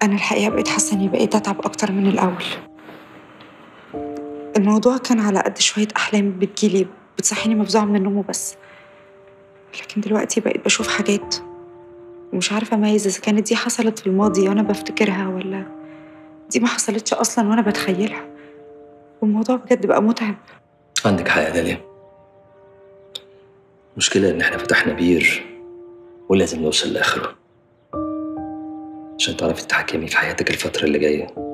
أنا الحقيقة بقيت حاسة إني بقيت أتعب أكتر من الأول الموضوع كان على قد شوية أحلام بتجيلي بتصحيني مفزوعة من النوم وبس لكن دلوقتي بقيت بشوف حاجات ومش عارفة أميز إذا كانت دي حصلت في الماضي وأنا بفتكرها ولا دي ما حصلتش أصلا وأنا بتخيلها والموضوع بجد بقى متعب عندك حق يا داليا المشكلة إن إحنا فتحنا بير ولازم نوصل لآخره عشان تعرفي تتحكمي في حياتك الفترة اللي جاية